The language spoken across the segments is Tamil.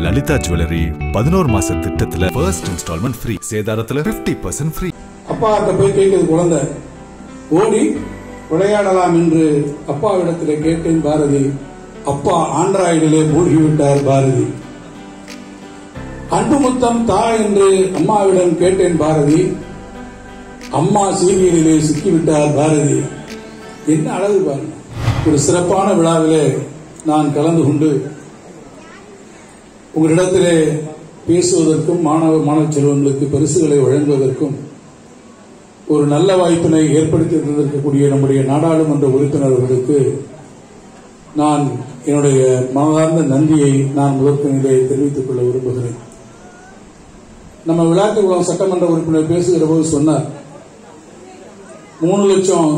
லலிதா ஜுவல்லரி பதினோரு மாச திட்டத்துல ஃபர்ஸ்ட் இன்ஸ்டால்மெண்ட் ஃப்ரீ சேதாரத்துல 50% பர்சன்ட் ஃப்ரீ அப்பாட்ட போய் கேட்குது குழந்தை ஓடி விளையாடலாம் என்று அப்பாவிடத்தில் கேட்டேன் பாரதி அப்பா ஆண்ட்ராய்டிலே மூழ்கிவிட்டார் பாரதி அன்பு முத்தம் தா என்று அம்மாவிடம் கேட்டேன் பாரதி அம்மா சீரியலிலே சிக்கிவிட்டார் பாரதி என்ன அழகு பாருங்க ஒரு சிறப்பான விழாவிலே நான் கலந்து கொண்டு உங்களிடத்திலே பேசுவதற்கும் மாணவ மாணவ செல்வங்களுக்கு பரிசுகளை வழங்குவதற்கும் ஒரு நல்ல வாய்ப்பினை ஏற்படுத்தி தந்திருக்கக்கூடிய நம்முடைய நாடாளுமன்ற உறுப்பினர்களுக்கு நான் என்னுடைய மனதார்ந்த நன்றியை நான் முதற்கனிலே தெரிவித்துக் கொள்ள விரும்புகிறேன் நம்ம விளையாட்டுக்குளம் சட்டமன்ற உறுப்பினர் பேசுகிற போது சொன்னார் மூணு லட்சம்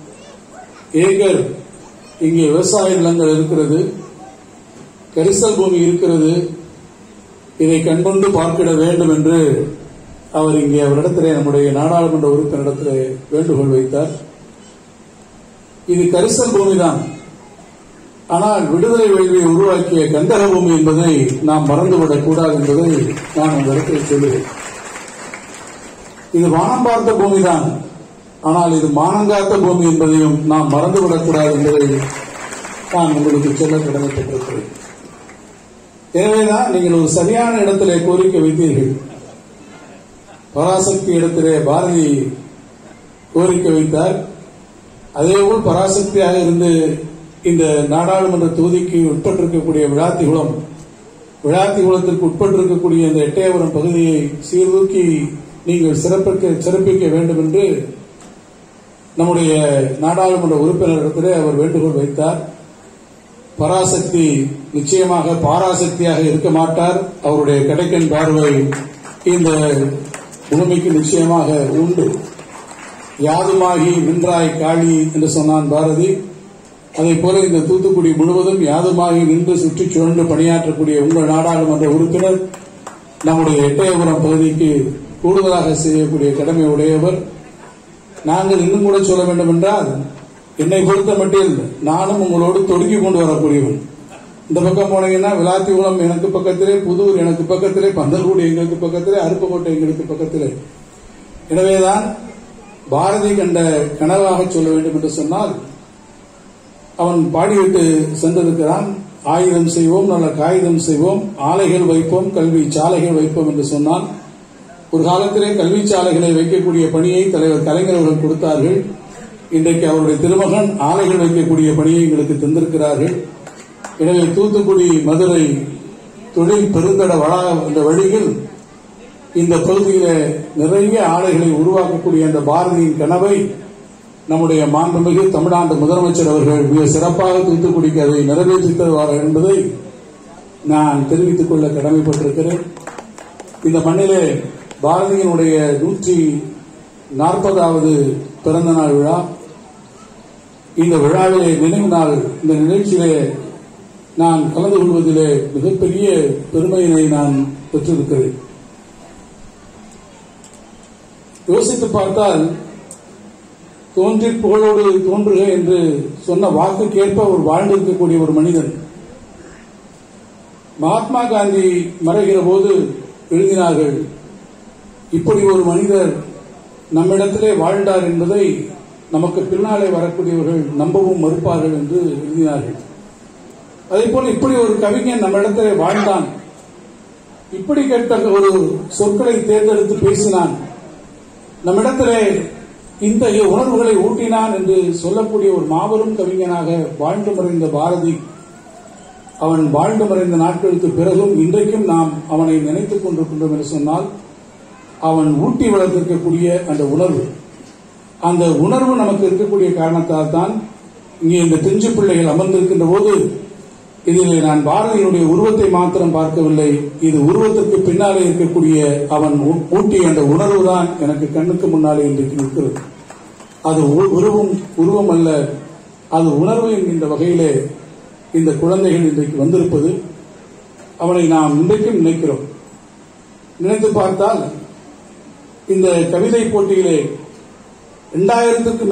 ஏக்கர் இங்கே விவசாய நிலங்கள் இருக்கிறது கரிசல் பூமி இருக்கிறது இதை கண்கொண்டு பார்க்கிட வேண்டும் என்று அவர் இங்கே அவரிடத்திலே நம்முடைய நாடாளுமன்ற உறுப்பினரிடத்திலே வேண்டுகோள் வைத்தார் இது கரிசல் பூமிதான் ஆனால் விடுதலை வேள்வியை உருவாக்கிய கந்தக பூமி என்பதை நாம் மறந்துவிடக் கூடாது என்பதை நான் அந்த இடத்தில் சொல்லுகிறேன் இது வானம் பார்த்த பூமிதான் ஆனால் இது மானங்காத்த பூமி என்பதையும் நாம் மறந்துவிடக் கூடாது என்பதை நான் உங்களுக்கு சொல்ல கடமைப்பட்டிருக்கிறேன் எனவேதான் நீங்கள் ஒரு சரியான இடத்திலே கோரிக்கை வைத்தீர்கள் பராசக்தி இடத்திலே பாரதி கோரிக்கை வைத்தார் அதேபோல் பராசக்தியாக இருந்து இந்த நாடாளுமன்ற தொகுதிக்கு உட்பட்டிருக்கக்கூடிய விழாத்திகுளம் விழாத்திகுளத்திற்கு உட்பட்டிருக்கக்கூடிய இந்த எட்டயபுரம் பகுதியை சீர்தூக்கி நீங்கள் சிறப்பிக்க சிறப்பிக்க வேண்டும் என்று நம்முடைய நாடாளுமன்ற உறுப்பினரிடத்திலே அவர் வேண்டுகோள் வைத்தார் பராசக்தி நிச்சயமாக பாராசக்தியாக இருக்க மாட்டார் அவருடைய கடைக்கன் பார்வை இந்த பூமிக்கு நிச்சயமாக உண்டு யாதுமாகி நின்றாய் காளி என்று சொன்னான் பாரதி அதே போல இந்த தூத்துக்குடி முழுவதும் யாதுமாகி நின்று சுற்றிச் சுழன்று பணியாற்றக்கூடிய உங்கள் நாடாளுமன்ற உறுப்பினர் நம்முடைய எட்டயபுரம் பகுதிக்கு கூடுதலாக செய்யக்கூடிய கடமை உடையவர் நாங்கள் இன்னும் கூட சொல்ல வேண்டும் என்றால் என்னை பொறுத்த மட்டில் நானும் உங்களோடு தொடுக்கி கொண்டு வரக்கூடியவன் இந்த பக்கம் போனீங்கன்னா விளாத்திகுளம் எனக்கு பக்கத்திலே புதூர் எனக்கு பக்கத்திலே பந்தல்குடி எங்களுக்கு பக்கத்திலே அருப்புக்கோட்டை எங்களுக்கு பக்கத்திலே எனவேதான் பாரதி கண்ட கனவாக சொல்ல வேண்டும் என்று சொன்னால் அவன் பாடிவிட்டு சென்றிருக்கிறான் ஆயுதம் செய்வோம் நல்ல காகிதம் செய்வோம் ஆலைகள் வைப்போம் கல்வி சாலைகள் வைப்போம் என்று சொன்னான் ஒரு காலத்திலே கல்வி சாலைகளை வைக்கக்கூடிய பணியை தலைவர் கலைஞர் அவர்கள் கொடுத்தார்கள் இன்றைக்கு அவருடைய திருமகன் ஆலைகள் வைக்கக்கூடிய பணியை எங்களுக்கு தந்திருக்கிறார்கள் எனவே தூத்துக்குடி மதுரை தொழில் பெருந்தட வளா என்ற வழியில் இந்த பகுதியில நிறைய ஆலைகளை உருவாக்கக்கூடிய அந்த பாரதியின் கனவை நம்முடைய மாண்புமிகு தமிழ்நாடு முதலமைச்சர் அவர்கள் மிக சிறப்பாக தூத்துக்குடிக்கு அதை நிறைவேற்றி தருவார்கள் என்பதை நான் தெரிவித்துக் கொள்ள கடமைப்பட்டிருக்கிறேன் இந்த மண்ணிலே பாரதியினுடைய நூற்றி நாற்பதாவது பிறந்த நாள் விழா இந்த விழாவிலே நினைவு நாள் இந்த நிகழ்ச்சியிலே நான் கலந்து கொள்வதிலே மிகப்பெரிய பெருமையினை நான் பெற்றிருக்கிறேன் யோசித்து பார்த்தால் தோன்றி புகழோடு தோன்றுக என்று சொன்ன வாக்குக்கேற்ப ஒரு வாழ்ந்திருக்கக்கூடிய ஒரு மனிதன் மகாத்மா காந்தி மறைகிற போது எழுதினார்கள் இப்படி ஒரு மனிதர் நம்மிடத்திலே வாழ்ந்தார் என்பதை நமக்கு பின்னாலே வரக்கூடியவர்கள் நம்பவும் மறுப்பார்கள் என்று எழுதினார்கள் அதே போல இப்படி ஒரு கவிஞன் நம்மிடத்திலே வாழ்ந்தான் இப்படி கேட்ட ஒரு சொற்களை தேர்ந்தெடுத்து பேசினான் நம்மிடத்திலே இத்தகைய உணர்வுகளை ஊட்டினான் என்று சொல்லக்கூடிய ஒரு மாபெரும் கவிஞனாக வாழ்ந்து மறைந்த பாரதி அவன் வாழ்ந்து மறைந்த நாட்களுக்கு பிறகும் இன்றைக்கும் நாம் அவனை நினைத்துக் கொண்டிருக்கின்றோம் என்று சொன்னால் அவன் ஊட்டி வளர்த்திருக்கக்கூடிய அந்த உணர்வு அந்த உணர்வு நமக்கு இருக்கக்கூடிய காரணத்தால் தான் இங்கே இந்த பிஞ்சு பிள்ளைகள் அமர்ந்திருக்கின்ற போது இதில் நான் பாரதியினுடைய உருவத்தை மாத்திரம் பார்க்கவில்லை இது உருவத்திற்கு பின்னாலே இருக்கக்கூடிய அவன் ஊ- ஊட்டிய அந்த உணர்வு தான் எனக்கு கண்ணுக்கு முன்னாலே இன்றைக்கு நிற்கிறது அது உ- உருவம் உருவம் அல்ல அது உணர்வு என்கின்ற வகையிலே இந்த குழந்தைகள் இன்றைக்கு வந்திருப்பது அவனை நாம் இன்றைக்கும் நினைக்கிறோம் நினைத்து பார்த்தால் இந்த கவிதை போட்டியிலே இரண்டாயிரத்துக்கும்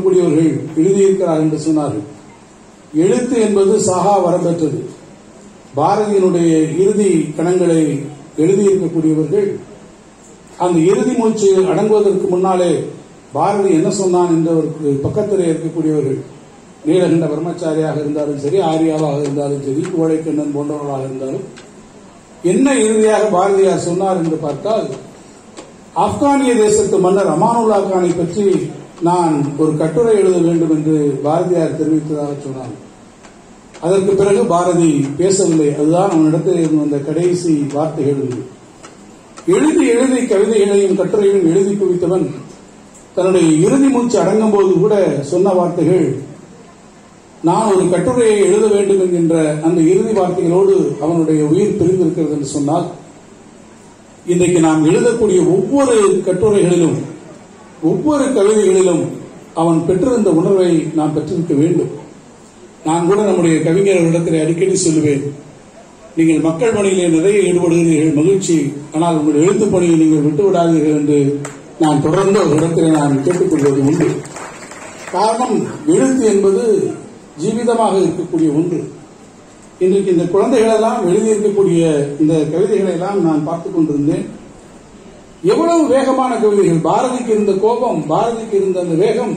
மேற்பட்டிருக்கக்கூடியவர்கள் எழுதியிருக்கிறார் என்று சொன்னார்கள் எழுத்து என்பது சாகா வரம் பெற்றது பாரதியினுடைய இறுதி கணங்களை எழுதியிருக்கக்கூடியவர்கள் அந்த இறுதி மூச்சு அடங்குவதற்கு முன்னாலே பாரதி என்ன சொன்னான் என்றவருக்கு பக்கத்திலே இருக்கக்கூடியவர்கள் நீலகண்ட பிரம்மச்சாரியாக இருந்தாலும் சரி ஆரியாவாக இருந்தாலும் சரி கோழைக்கண்ணன் போன்றவர்களாக இருந்தாலும் என்ன இறுதியாக பாரதியார் சொன்னார் என்று பார்த்தால் ஆப்கானிய தேசத்து மன்னர் அமானுல்லா கானை பற்றி நான் ஒரு கட்டுரை எழுத வேண்டும் என்று பாரதியார் தெரிவித்ததாக சொன்னார் அதற்கு பிறகு பாரதி பேசவில்லை அதுதான் அவனிடத்தில் இருந்து வந்த கடைசி வார்த்தைகள் என்று. எழுதி எழுதி கவிதைகளையும் கட்டுரைகளையும் எழுதி குவித்தவன் தன்னுடைய இறுதி மூச்சு அடங்கும் போது கூட சொன்ன வார்த்தைகள் நான் ஒரு கட்டுரையை எழுத வேண்டும் என்கின்ற அந்த இறுதி வார்த்தைகளோடு அவனுடைய உயிர் பிரிந்திருக்கிறது என்று சொன்னால் இன்றைக்கு நாம் எழுதக்கூடிய ஒவ்வொரு கட்டுரைகளிலும் ஒவ்வொரு கவிதைகளிலும் அவன் பெற்றிருந்த உணர்வை நாம் பெற்றிருக்க வேண்டும் நான் கூட நம்முடைய கவிஞர்களிடத்தில் அடிக்கடி சொல்லுவேன் நீங்கள் மக்கள் பணியிலே நிறைய ஈடுபடுகிறீர்கள் மகிழ்ச்சி ஆனால் உங்கள் எழுத்துப் பணியை நீங்கள் விட்டுவிடாதீர்கள் என்று நான் தொடர்ந்து அவர்களிடத்தில் நான் கேட்டுக்கொள்வது உண்டு காரணம் எழுத்து என்பது ஜீவிதமாக இருக்கக்கூடிய ஒன்று இன்றைக்கு இந்த குழந்தைகள் எல்லாம் எழுதியிருக்கக்கூடிய இந்த கவிதைகளை எல்லாம் நான் பார்த்துக் கொண்டிருந்தேன் எவ்வளவு வேகமான கவிதைகள் பாரதிக்கு இருந்த கோபம் பாரதிக்கு இருந்த அந்த வேகம்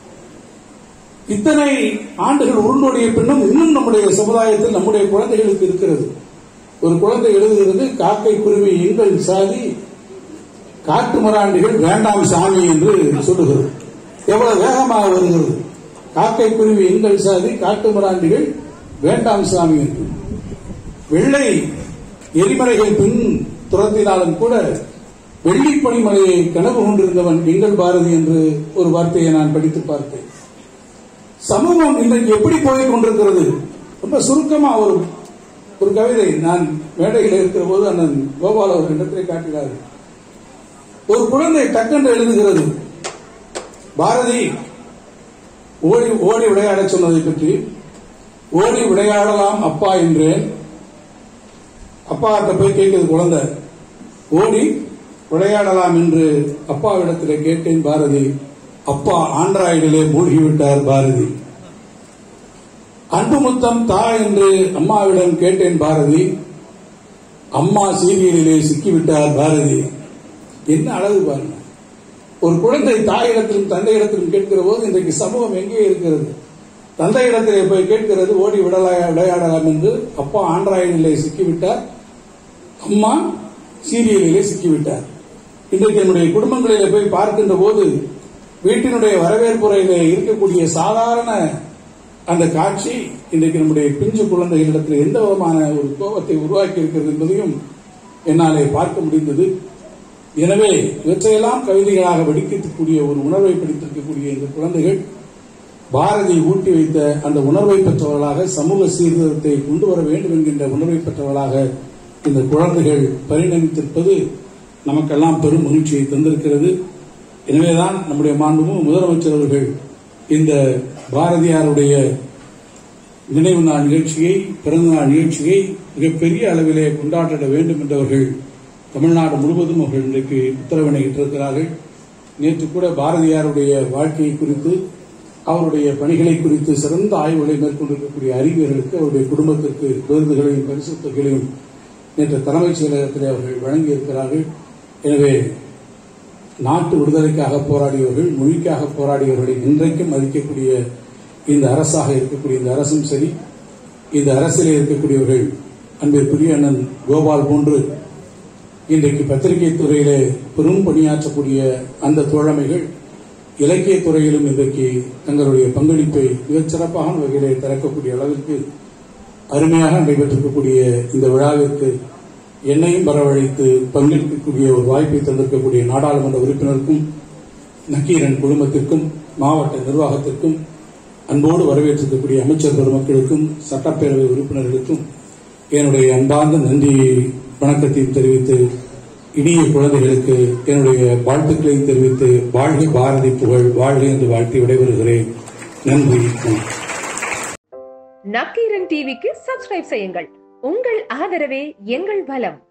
இத்தனை ஆண்டுகள் உருண்டோடிய பின்னும் இன்னும் நம்முடைய சமுதாயத்தில் நம்முடைய குழந்தைகளுக்கு இருக்கிறது ஒரு குழந்தை எழுதுகிறது காக்கை குருவி எங்கள் சாதி காட்டு மராண்டிகள் வேண்டாம் சாமி என்று சொல்லுகிறது எவ்வளவு வேகமாக வருகிறது காக்கை குருவி எங்கள் சாதி காட்டு மராண்டிகள் வேண்டாம் சாமி என்று வெள்ளை எரிமலைகள் பின் துரத்தினாலும் கூட வெள்ளி பனிமலையை கனவு கொண்டிருந்தவன் எங்கள் பாரதி என்று ஒரு வார்த்தையை நான் படித்து பார்த்தேன் சமூகம் இன்றைக்கு எப்படி போய் கொண்டிருக்கிறது ரொம்ப சுருக்கமா ஒரு ஒரு கவிதை நான் மேடையில் இருக்கிற போது அண்ணன் கோபால் அவர் இடத்திலே காட்டினார் ஒரு குழந்தை டக்கென்று எழுதுகிறது பாரதி ஓடி ஓடி விளையாட சொன்னதை பற்றி ஓடி விளையாடலாம் அப்பா என்றேன் அப்பா கிட்ட போய் கேட்குது குழந்தை ஓடி விளையாடலாம் என்று அப்பாவிடத்திலே கேட்டேன் பாரதி அப்பா ஆண்ட்ராய்டிலே மூழ்கிவிட்டார் பாரதி அன்பு முத்தம் தா என்று அம்மாவிடம் கேட்டேன் பாரதி அம்மா சீரியலிலே சிக்கிவிட்டார் பாரதி என்ன அழகு பாருங்க ஒரு குழந்தை தாயிடத்திலும் தந்தையிடத்திலும் கேட்கிற போது இன்றைக்கு சமூகம் எங்கே இருக்கிறது தந்தையிடத்திலே போய் கேட்கிறது ஓடி விடலா விளையாடலாம் என்று அப்பா ஆண்ட்ராய்டிலே சிக்கிவிட்டார் அம்மா சீரியலிலே சிக்கிவிட்டார் இன்றைக்கு நம்முடைய குடும்பங்களிலே போய் பார்க்கின்ற போது வீட்டினுடைய வரவேற்புறையிலே இருக்கக்கூடிய சாதாரண அந்த காட்சி இன்றைக்கு நம்முடைய பிஞ்சு குழந்தைகளிடத்தில் எந்த விதமான ஒரு கோபத்தை உருவாக்கி இருக்கிறது என்பதையும் என்னாலே பார்க்க முடிந்தது எனவே இவற்றையெல்லாம் கவிதைகளாக வெடிக்கக்கூடிய ஒரு உணர்வை படித்திருக்கக்கூடிய இந்த குழந்தைகள் பாரதி ஊட்டி வைத்த அந்த உணர்வை பெற்றவர்களாக சமூக சீர்திருத்தத்தை கொண்டு வர வேண்டும் என்கின்ற உணர்வை பெற்றவர்களாக இந்த குழந்தைகள் பரிணமித்திருப்பது நமக்கெல்லாம் பெரும் மகிழ்ச்சியை தந்திருக்கிறது எனவேதான் நம்முடைய மாண்புமிகு முதலமைச்சர் அவர்கள் இந்த பாரதியாருடைய நினைவு நாள் நிகழ்ச்சியை பிறந்த நாள் நிகழ்ச்சியை மிகப்பெரிய அளவிலே கொண்டாடிட வேண்டும் என்றவர்கள் தமிழ்நாடு முழுவதும் அவர்கள் இன்றைக்கு உத்தரவினை இட்டிருக்கிறார்கள் நேற்று கூட பாரதியாருடைய வாழ்க்கையை குறித்து அவருடைய பணிகளை குறித்து சிறந்த ஆய்வுகளை மேற்கொண்டிருக்கக்கூடிய அறிவியர்களுக்கு அவருடைய குடும்பத்திற்கு விருதுகளையும் பரிசு தொகைகளையும் நேற்று தலைமைச் செயலகத்தில் அவர்கள் வழங்கியிருக்கிறார்கள் எனவே நாட்டு விடுதலைக்காக போராடியவர்கள் மொழிக்காக போராடியவர்களை இன்றைக்கும் மதிக்கக்கூடிய இந்த அரசாக இருக்கக்கூடிய இந்த அரசும் சரி இந்த அரசிலே இருக்கக்கூடியவர்கள் அன்பிற்குரிய அண்ணன் கோபால் போன்று இன்றைக்கு பத்திரிகை துறையிலே பெரும் பணியாற்றக்கூடிய அந்த தோழமைகள் இலக்கிய துறையிலும் இன்றைக்கு தங்களுடைய பங்களிப்பை மிகச் சிறப்பான வகையிலே திறக்கக்கூடிய அளவிற்கு அருமையாக நடைபெற்றிருக்கக்கூடிய இந்த விழாவிற்கு என்னையும் வரவழைத்து பங்கேற்கக்கூடிய ஒரு வாய்ப்பை தந்திருக்கக்கூடிய நாடாளுமன்ற உறுப்பினருக்கும் நக்கீரன் குழுமத்திற்கும் மாவட்ட நிர்வாகத்திற்கும் அன்போடு வரவேற்றிருக்கக்கூடிய அமைச்சர் பெருமக்களுக்கும் சட்டப்பேரவை உறுப்பினர்களுக்கும் என்னுடைய அன்பார்ந்த நன்றி வணக்கத்தையும் தெரிவித்து இனிய குழந்தைகளுக்கு என்னுடைய வாழ்த்துக்களையும் தெரிவித்து வாழ்க பாரதி புகழ் வாழ்க என்று வாழ்த்தி விடைபெறுகிறேன் நன்றி வணக்கம். நக்கீரன் டிவிக்கு சப்ஸ்கிரைப் செய்யுங்கள் உங்கள் ஆதரவே எங்கள் பலம்